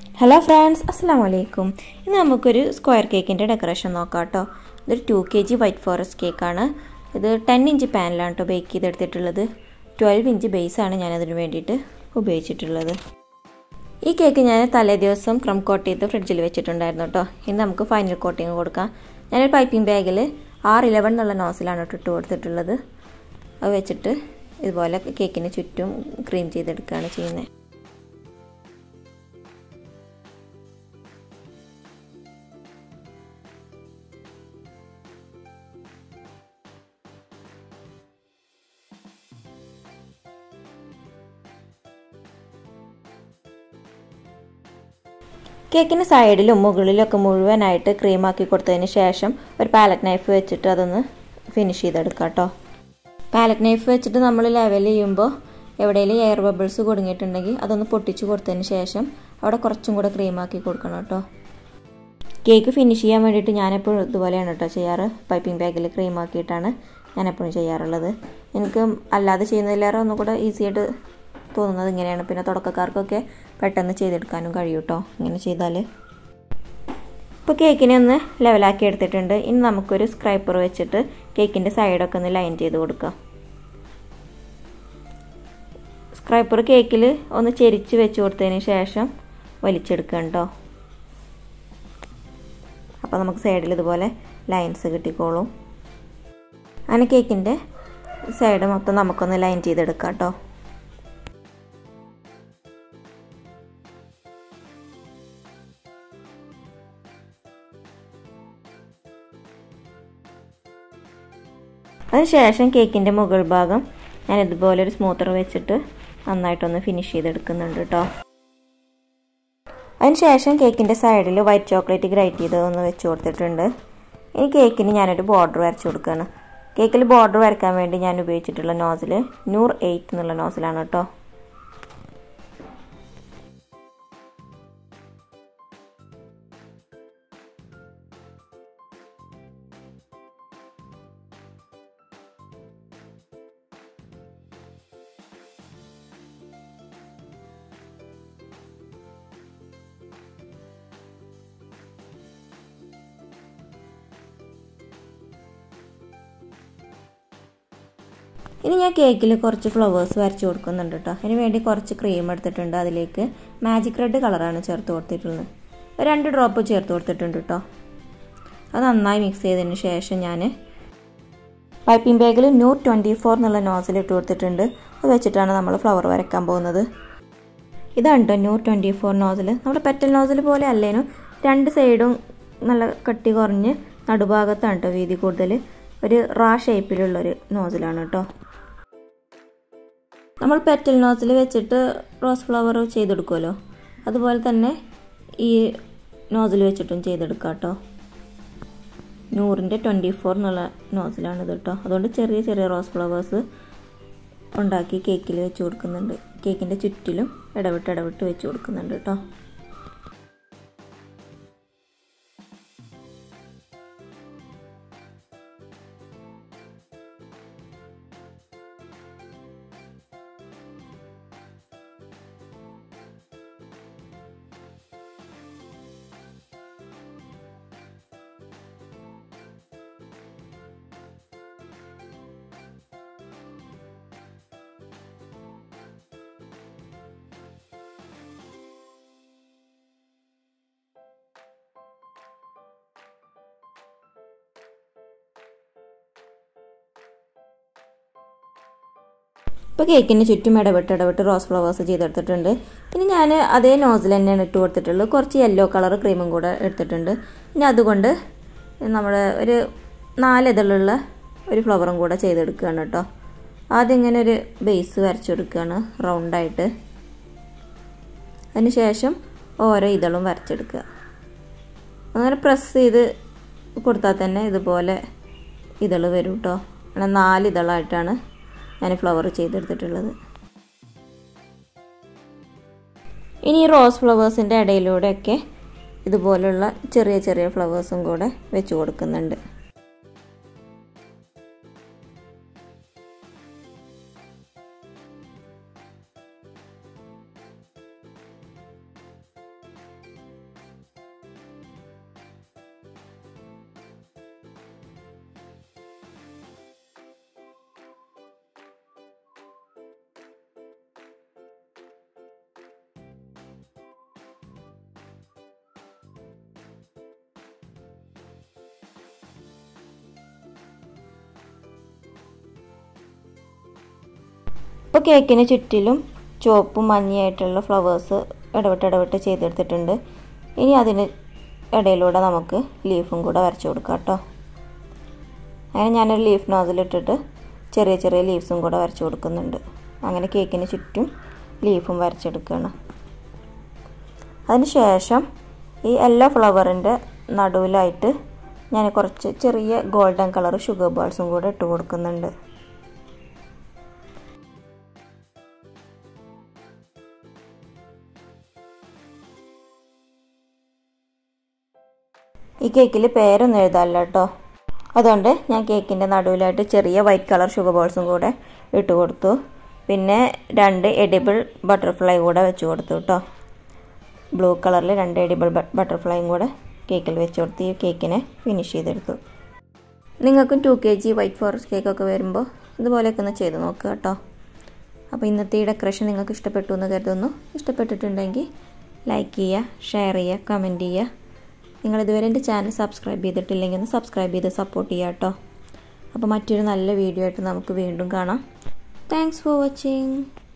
hello friends അസ്സാം വലൈക്കും ഇന്ന് നമുക്കൊരു സ്ക്വയർ കേക്കിൻ്റെ ഡെക്കറേഷൻ നോക്കാം കേട്ടോ ഇതൊരു two K G white forest കേക്കാണ് ഇത് ടെൻ ഇഞ്ച് പാനിലാണ് കേട്ടോ ബേക്ക് ചെയ്തെടുത്തിട്ടുള്ളത് ട്വൽവ് ഇഞ്ച് ബേസാണ് ഞാനതിന് വേണ്ടിയിട്ട് ഉപയോഗിച്ചിട്ടുള്ളത് ഈ കേക്ക് ഞാൻ തലേ ദിവസം ക്രം കോട്ട് ചെയ്ത് ഫ്രിഡ്ജിൽ വെച്ചിട്ടുണ്ടായിരുന്നു കേട്ടോ ഇനി നമുക്ക് ഫൈനൽ കോട്ടിങ് കൊടുക്കാം ഞാനൊരു പൈപ്പിംഗ് ബാഗിൽ ആർ ഇലവൻ എന്നുള്ള നോസിലാണ് ഇട്ട് കൊടുത്തിട്ടുള്ളത് അത് വെച്ചിട്ട് ഇതുപോലെ കേക്കിന് ചുറ്റും ക്രീം ചെയ്തെടുക്കുകയാണ് ചെയ്യുന്നത് കേക്കിന് സൈഡിലും മുകളിലൊക്കെ മുഴുവനായിട്ട് ക്രീമാക്കി കൊടുത്തതിന് ശേഷം ഒരു പാലറ്റ് നൈഫ് വെച്ചിട്ട് അതൊന്ന് ഫിനിഷ് ചെയ്തെടുക്കാം കേട്ടോ പാലറ്റ് നൈഫ് വെച്ചിട്ട് നമ്മൾ ലെവൽ ചെയ്യുമ്പോൾ എവിടെയെങ്കിലും എയർ ബബിൾസ് കുടുങ്ങിയിട്ടുണ്ടെങ്കിൽ അതൊന്ന് പൊട്ടിച്ച് കൊടുത്തതിന് ശേഷം അവിടെ കുറച്ചും കൂടെ ക്രീമാക്കി കൊടുക്കണം കേട്ടോ കേക്ക് ഫിനിഷ് ചെയ്യാൻ വേണ്ടിയിട്ട് ഞാനെപ്പോഴും ഇതുപോലെയാണ് കേട്ടോ ചെയ്യാറ് പൈപ്പിംഗ് ബാഗിൽ ക്രീമാക്കിയിട്ടാണ് ഞാനെപ്പോഴും ചെയ്യാറുള്ളത് എനിക്ക് അല്ലാതെ ചെയ്യുന്നതിലേറെ ഒന്നും കൂടെ ഈസി ആയിട്ട് തോന്നുന്നത് ഇങ്ങനെയാണ് പിന്നെ തുടക്കക്കാർക്കൊക്കെ പെട്ടെന്ന് ചെയ്തെടുക്കാനും കഴിയും കേട്ടോ ഇങ്ങനെ ചെയ്താൽ ഇപ്പോൾ കേക്കിനെ ഒന്ന് ലെവലാക്കി എടുത്തിട്ടുണ്ട് ഇനി നമുക്കൊരു സ്ക്രൈപ്പർ വെച്ചിട്ട് കേക്കിൻ്റെ സൈഡൊക്കെ ഒന്ന് ലൈൻ ചെയ്ത് കൊടുക്കാം സ്ക്രൈപ്പർ കേക്കിൽ ഒന്ന് ചെരിച്ച് വെച്ച് കൊടുത്തതിന് ശേഷം വലിച്ചെടുക്കുക കേട്ടോ അപ്പോൾ നമുക്ക് സൈഡിൽ ഇതുപോലെ ലൈൻസ് കിട്ടിക്കോളും അങ്ങനെ കേക്കിൻ്റെ സൈഡ് മൊത്തം നമുക്കൊന്ന് ലൈൻ ചെയ്തെടുക്കാം കേട്ടോ അതിനുശേഷം കേക്കിൻ്റെ മുകൾ ഭാഗം ഞാൻ ഇതുപോലെ ഒരു സ്മൂത്തർ വെച്ചിട്ട് നന്നായിട്ടൊന്ന് ഫിനിഷ് ചെയ്തെടുക്കുന്നുണ്ട് കേട്ടോ അതിനുശേഷം കേക്കിൻ്റെ സൈഡിൽ വൈറ്റ് ചോക്ലേറ്റ് ഗ്രൈറ്റ് ചെയ്തതൊന്ന് വെച്ച് കൊടുത്തിട്ടുണ്ട് ഇനി കേക്കിന് ഞാനൊരു ബോർഡർ വരച്ച് കൊടുക്കുകയാണ് കേക്കിൽ ബോർഡർ വരയ്ക്കാൻ വേണ്ടി ഞാൻ ഉപയോഗിച്ചിട്ടുള്ള നോസിൽ നൂർ എയ്റ്റ് എന്നുള്ള നോസിലാണ് കേട്ടോ ഇനി ഞാൻ കേക്കിൽ കുറച്ച് ഫ്ലവേഴ്സ് വരച്ച് കൊടുക്കുന്നുണ്ട് കേട്ടോ അതിന് വേണ്ടി കുറച്ച് ക്രീം എടുത്തിട്ടുണ്ട് അതിലേക്ക് മാജിക് റെഡ് കളറാണ് ചേർത്ത് കൊടുത്തിട്ടുള്ളത് രണ്ട് ഡ്രോപ്പ് ചേർത്ത് കൊടുത്തിട്ടുണ്ട് കേട്ടോ അത് നന്നായി മിക്സ് ചെയ്തതിന് ശേഷം ഞാൻ പൈപ്പിംഗ് ബാഗിൽ ന്യൂ ട്വൻറ്റി ഫോർ എന്നുള്ള നോസിൽ ഇട്ട് കൊടുത്തിട്ടുണ്ട് അത് വെച്ചിട്ടാണ് നമ്മൾ ഫ്ലവർ വരയ്ക്കാൻ പോകുന്നത് ഇതാണ് കേട്ടോ ന്യൂ ട്വൻറ്റി ഫോർ നോസിൽ നമ്മുടെ പെറ്റൽ നോസിൽ പോലെ അല്ലേനും രണ്ട് സൈഡും നല്ല കട്ടി കുറഞ്ഞ് നടുഭാഗത്താണ് കേട്ടോ വീതി കൂടുതൽ ഒരു റാ ഷേപ്പിലുള്ളൊരു നോസിലാണ് കേട്ടോ നമ്മൾ പെറ്റൽ നോസിൽ വെച്ചിട്ട് റോസ് ഫ്ലവർ ചെയ്തെടുക്കുമല്ലോ അതുപോലെ തന്നെ ഈ നോസിൽ വെച്ചിട്ടും ചെയ്തെടുക്കാം കേട്ടോ നൂറിൻ്റെ ട്വൻറ്റി ഫോർ എന്നുള്ള നോസിലാണിത് കേട്ടോ അതുകൊണ്ട് ചെറിയ ചെറിയ റോസ് ഫ്ലവേഴ്സ് ഉണ്ടാക്കി കേക്കിൽ വെച്ച് കൊടുക്കുന്നുണ്ട് കേക്കിൻ്റെ ചുറ്റിലും ഇടവിട്ട് ഇടവിട്ട് വെച്ച് കൊടുക്കുന്നുണ്ട് കേട്ടോ ഇപ്പോൾ കേക്കിന് ചുറ്റും ഇടവിട്ട് ഇടവിട്ട് റോസ് ഫ്ലവേഴ്സ് ചെയ്തെടുത്തിട്ടുണ്ട് ഇനി ഞാൻ അതേ നോസിൽ തന്നെയാണ് ഇട്ട് കൊടുത്തിട്ടുള്ളത് കുറച്ച് യെല്ലോ കളർ ക്രീമും കൂടെ എടുത്തിട്ടുണ്ട് ഇനി അതുകൊണ്ട് നമ്മുടെ ഒരു നാലിതളുള്ള ഒരു ഫ്ലവറും കൂടെ ചെയ്തെടുക്കുകയാണ് കേട്ടോ ആദ്യം ഇങ്ങനെ ഒരു ബേസ് വരച്ചെടുക്കുകയാണ് റൗണ്ടായിട്ട് അതിന് ശേഷം ഓരോ ഇതളും വരച്ചെടുക്കുക അങ്ങനെ പ്രസ് ചെയ്ത് കൊടുത്താൽ തന്നെ ഇതുപോലെ ഇതൾ വരും കേട്ടോ അങ്ങനെ നാല് ഇതളായിട്ടാണ് ഞാൻ ഫ്ലവർ ചെയ്തെടുത്തിട്ടുള്ളത് ഇനി റോസ് ഫ്ലവേഴ്സിൻ്റെ ഇടയിലൂടെയൊക്കെ ഇതുപോലുള്ള ചെറിയ ചെറിയ ഫ്ലവേഴ്സും കൂടെ വെച്ച് കൊടുക്കുന്നുണ്ട് ഇപ്പോൾ കേക്കിന് ചുറ്റിലും ചുവപ്പും മഞ്ഞയായിട്ടുള്ള ഫ്ലവേഴ്സ് ഇടവിട്ട് ഇടവിട്ട് ചെയ്തെടുത്തിട്ടുണ്ട് ഇനി അതിന് ഇടയിലൂടെ നമുക്ക് ലീഫും കൂടെ വരച്ചു കൊടുക്കാം കേട്ടോ അങ്ങനെ ഞാനൊരു ലീഫ് നോസിലിട്ടിട്ട് ചെറിയ ചെറിയ ലീവ്സും കൂടെ വരച്ചു കൊടുക്കുന്നുണ്ട് അങ്ങനെ കേക്കിന് ചുറ്റും ലീഫും വരച്ചെടുക്കുകയാണ് അതിന് ശേഷം ഈ എല്ലാ ഫ്ലവറിൻ്റെ നടുവിലായിട്ട് ഞാൻ കുറച്ച് ചെറിയ ഗോൾഡൻ കളർ ഷുഗർ ബോൾസും കൂടെ ഇട്ട് കൊടുക്കുന്നുണ്ട് ഈ കേക്കിൽ പേരൊന്നും എഴുതാമല്ല കേട്ടോ അതുകൊണ്ട് ഞാൻ കേക്കിൻ്റെ നടുവിലായിട്ട് ചെറിയ വൈറ്റ് കളർ ഷുഗർ ബോൾസും കൂടെ ഇട്ട് കൊടുത്തു പിന്നെ രണ്ട് എഡിബിൾ ബട്ടർഫ്ലൈ കൂടെ വെച്ച് കൊടുത്തു കേട്ടോ ബ്ലൂ കളറിൽ രണ്ട് എഡിബിൾ ബട്ടർഫ്ലൈയും കൂടെ കേക്കിൽ വെച്ച് കൊടുത്ത് ഈ കേക്കിനെ ഫിനിഷ് ചെയ്തെടുത്തു നിങ്ങൾക്കും two K G white forest കേക്കൊക്കെ വരുമ്പോൾ ഇതുപോലെയൊക്കെ ഒന്ന് ചെയ്ത് നോക്കുക കേട്ടോ അപ്പോൾ ഇന്നത്തെ ഈ ഡെക്കറേഷൻ നിങ്ങൾക്ക് ഇഷ്ടപ്പെട്ടു എന്ന് കരുതുന്നു ഇഷ്ടപ്പെട്ടിട്ടുണ്ടെങ്കിൽ ലൈക്ക് ചെയ്യുക ഷെയർ ചെയ്യുക കമൻറ്റ് ചെയ്യുക നിങ്ങൾ ഇതുവരെ എൻ്റെ ചാനൽ സബ്സ്ക്രൈബ് ചെയ്തിട്ടില്ലെങ്കിൽ ഒന്ന് സബ്സ്ക്രൈബ് ചെയ്ത് സപ്പോർട്ട് ചെയ്യുക കേട്ടോ അപ്പോൾ മറ്റൊരു നല്ല വീഡിയോ ആയിട്ട് നമുക്ക് വീണ്ടും കാണാം താങ്ക്സ് ഫോർ വാച്ചിങ്